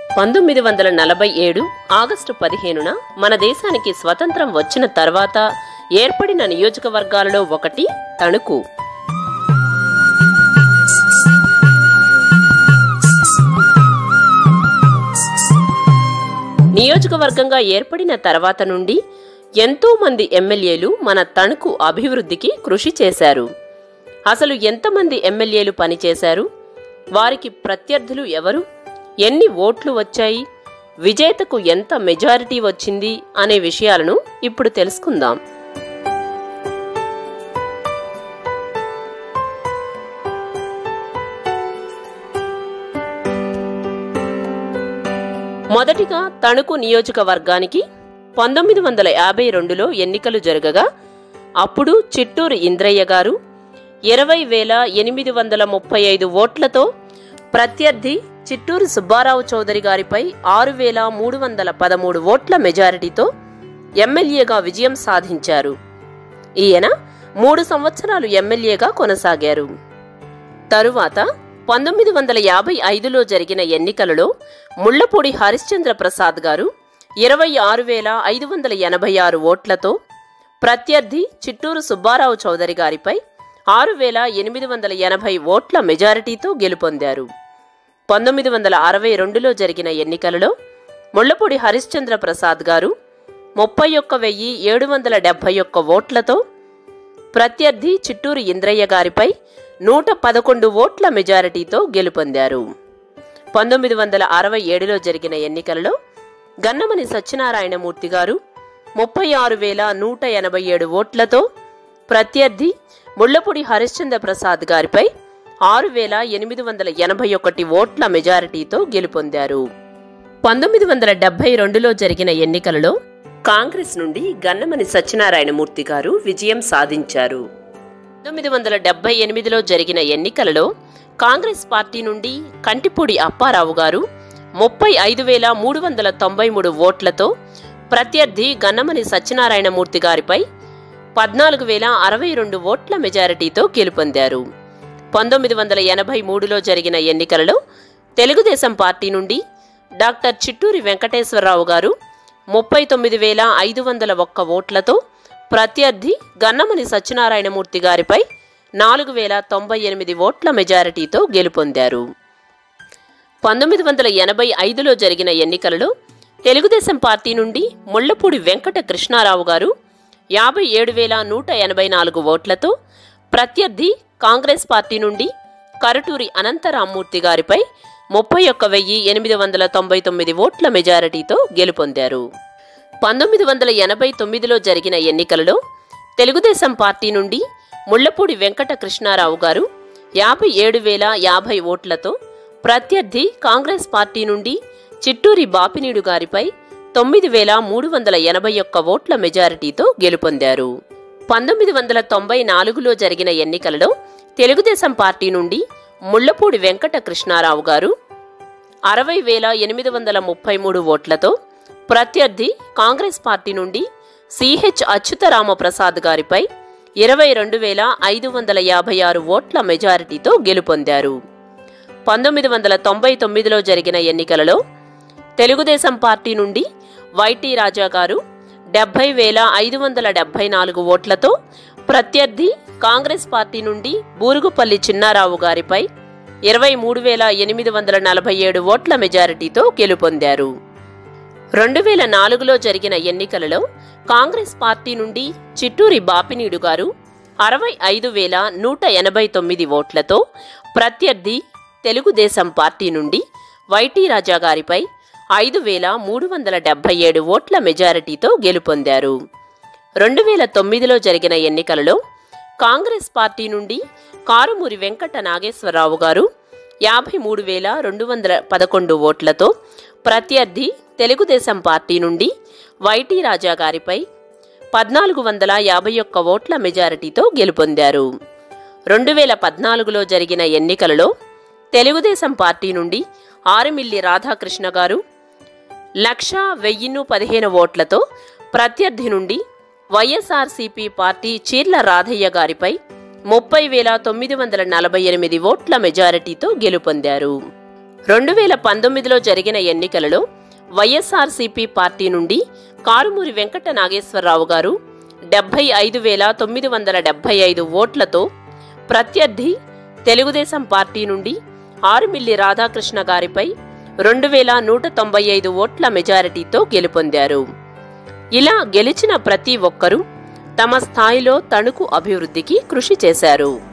పంతొమ్మిది వందల నలభై ఏడు ఆగస్టు పదిహేనున మన దేశానికి స్వతంత్రం వచ్చిన తర్వాత ఏర్పడిన నియోజకవర్గాలలో ఒకటి తణుకు నియోజకవర్గంగా ఏర్పడిన తర్వాత నుండి ఎంతో మంది ఎమ్మెల్యేలు మన తణుకు అభివృద్ధికి కృషి చేశారు అసలు ఎంతమంది ఎమ్మెల్యేలు పనిచేశారు వారికి ప్రత్యర్థులు ఎవరు ఎన్ని ఓట్లు వచ్చాయి విజేతకు ఎంత మెజారిటీ వచ్చింది అనే విషయాలను ఇప్పుడు తెలుసుకుందాం మొదటిగా తణుకు నియోజకవర్గానికి పంతొమ్మిది వందల యాభై రెండులో ఎన్నికలు జరగగా అప్పుడు చిట్టూరు ఇంద్రయ్య గారు ఇరవై వేల ఎనిమిది వందల ముప్పై ఐదు ఓట్లతో ప్రత్యర్థి చిట్టూరు సుబ్బారావు చౌదరి గారిపై ఆరు వేల మూడు వందల పదమూడు ఓట్ల మెజారిటీతో ఎమ్మెల్యేగా విజయం సాధించారు ఈయన మూడు సంవత్సరాలు ఎమ్మెల్యేగా కొనసాగారు తరువాత పంతొమ్మిది వందల యాభై ఐదులో జరిగిన ఎన్నికలలో ముళ్లపూడి హరిశ్చంద్ర ప్రసాద్ గారు ఇరవై ఆరు వేల ఐదు వందల ఎనభై ఆరు ఓట్లతో ప్రత్యర్థి చిట్టూరు సుబ్బారావు చౌదరి గారిపై ఆరు వేల ఎనిమిది వందల ఎనభై ఓట్ల మెజారిటీతో గెలుపొందారు పంతొమ్మిది వందల అరవై రెండులో జరిగిన ఎన్నికలలో ముళ్లపూడి హరిశ్చంద్ర ప్రసాద్ గారు ముప్పై ఒక్క వెయ్యి ఏడు వందల డెబ్బై ఒక్క ఓట్లతో ప్రత్యర్థి చిట్టూరు ఇంద్రయ్య గారిపై నూట పదకొండు ఓట్ల మెజారిటీతో గెలుపొందారు పంతొమ్మిది వందల అరవై ఏడులో జరిగిన ఎన్నికలలో గన్నమని సత్యనారాయణమూర్తి గారు ముప్పై ఆరు వేల నూట ఎనభై ఏడు ఓట్లతో ప్రత్యర్థి ముళ్లపూడి హరిశ్చంద్ర ప్రసాద్ గారిపై ఆరు వేల ఎనిమిది వందల ఎనభై ఒకటి ఓట్ల మెజారిటీతో గెలుపొందారు పంతొమ్మిది వందల డెబ్బై రెండులో జరిగిన ఎన్నికలలో కాంగ్రెస్ నుండి గన్నమని సత్యనారాయణమూర్తి గారు విజయం సాధించారు పంతొమ్మిది వందల డెబ్బై ఎనిమిదిలో జరిగిన ఎన్నికలలో కాంగ్రెస్ పార్టీ నుండి కంటిపూడి అప్పారావు గారు ముప్పై ఐదు వేల మూడు వందల తొంభై మూడు ఓట్లతో ప్రత్యర్థి గన్నమని సత్యనారాయణమూర్తి గారిపై పద్నాలుగు వేల అరవై రెండు ఓట్ల మెజారిటీతో గెలుపొందారు పంతొమ్మిది వందల ఎనభై మూడులో జరిగిన ఎన్నికలలో తెలుగుదేశం పార్టీ నుండి డాక్టర్ చిట్టూరి వెంకటేశ్వరరావు గారు ముప్పై తొమ్మిది వేల ఐదు వందల ఒక్క ఓట్లతో ప్రత్యర్థి గన్నమని సత్యనారాయణమూర్తి గారిపై నాలుగు వేల తొంభై ఎనిమిది ఓట్ల మెజారిటీతో గెలుపొందారు పంతొమ్మిది వందల ఎనభై ఐదులో జరిగిన ఎన్నికలలో తెలుగుదేశం పార్టీ నుండి ముళ్లపూడి వెంకట కృష్ణారావు గారు యాభై ఏడు వేల నూట ఎనభై నాలుగు ఓట్లతో ప్రత్యర్థి కాంగ్రెస్ పార్టీ నుండి కరటూరి అనంతరామ్మూర్తి గారిపై ముప్పై ఒక్క వెయ్యి ఎనిమిది వందల తొంభై తొమ్మిది ఓట్ల మెజారిటీతో గెలుపొందారు పంతొమ్మిది వందల ఎనభై తొమ్మిదిలో జరిగిన ఎన్నికలలో తెలుగుదేశం పార్టీ నుండి ముళ్లపూడి వెంకట కృష్ణారావు గారు యాభై ఏడు వేల యాభై ఓట్లతో ప్రత్యర్థి కాంగ్రెస్ పార్టీ నుండి చిట్టూరి బాపినీడు గారిపై తొమ్మిది వేల మూడు వందల ఎనభై ఒక్క ఓట్ల మెజారిటీతో గెలుపొందారు పంతొమ్మిది వందల తొంభై నాలుగులో జరిగిన ఎన్నికలలో తెలుగుదేశం పార్టీ నుండి ముళ్లపూడి వెంకట కృష్ణారావు గారు అరవై వేల ఎనిమిది వందల ముప్పై మూడు ఓట్లతో ప్రత్యర్థి కాంగ్రెస్ పార్టీ నుండి సిహెచ్ అచ్యుతరామ ప్రసాద్ గారిపై ఇరవై రెండు వేల ఐదు వందల యాభై ఆరు ఓట్ల మెజారిటీతో గెలుపొందారు పంతొమ్మిది వందల తొంభై తొమ్మిదిలో జరిగిన ఎన్నికలలో తెలుగుదేశం పార్టీ నుండి వైటీ రాజా గారు డెబ్బై వేల ఐదు వందల డెబ్బై నాలుగు ఓట్లతో ప్రత్యర్థి కాంగ్రెస్ పార్టీ నుండి బూరుగుపల్లి చిన్నారావు గారిపై ఇరవై మూడు వేల ఎనిమిది వందల నలభై ఏడు ఓట్ల మెజారిటీతో గెలుపొందారు రెండు వేల నాలుగులో జరిగిన ఎన్నికలలో కాంగ్రెస్ పార్టీ నుండి చిట్టూరి బాపినీడు గారు అరవై ఐదు వేల నూట ఎనభై తొమ్మిది ఓట్లతో ప్రత్యర్థి తెలుగుదేశం పార్టీ నుండి వైటీ రాజా గారిపై ఐదు వేల మూడు వందల డెబ్బై ఏడు ఓట్ల మెజారిటీతో గెలుపొందారు రెండు వేల తొమ్మిదిలో జరిగిన ఎన్నికలలో కాంగ్రెస్ పార్టీ నుండి కారుమూరి వెంకట నాగేశ్వరరావు గారు యాభై మూడు వేల రెండు వందల పదకొండు ఓట్లతో ప్రత్యర్థి తెలుగుదేశం పార్టీ నుండి వైటీ రాజా గారిపై పద్నాలుగు వందల యాభై ఒక్క ఓట్ల మెజారిటీతో గెలుపొందారు రెండు వేల పద్నాలుగులో జరిగిన ఎన్నికలలో తెలుగుదేశం పార్టీ నుండి ఆరుమిల్లి రాధాకృష్ణ గారు లక్ష వెయ్యిన్ను పదిహేను ఓట్లతో ప్రత్యర్థి నుండి వైఎస్ఆర్సీపీ పార్టీ చీర్ల రాధయ్య గారిపై ముప్పై వేల తొమ్మిది వందల నలభై ఎనిమిది ఓట్ల మెజారిటీతో గెలుపొందారు రెండు వేల పంతొమ్మిదిలో జరిగిన ఎన్నికలలో వైఎస్ఆర్సీపీ పార్టీ నుండి కారుమూరి వెంకట నాగేశ్వరరావు గారు డెబ్బై ఐదు వేల తొమ్మిది వందల డెబ్బై ఐదు ఓట్లతో ప్రత్యర్థి తెలుగుదేశం పార్టీ నుండి ఆరుమిల్లి రాధాకృష్ణ గారిపై రెండు వేల నూట తొంభై ఐదు ఓట్ల మెజారిటీతో గెలుపొందారు ఇలా గెలిచిన ప్రతి ఒక్కరూ తమ స్థాయిలో తణుకు అభివృద్ధికి కృషి చేశారు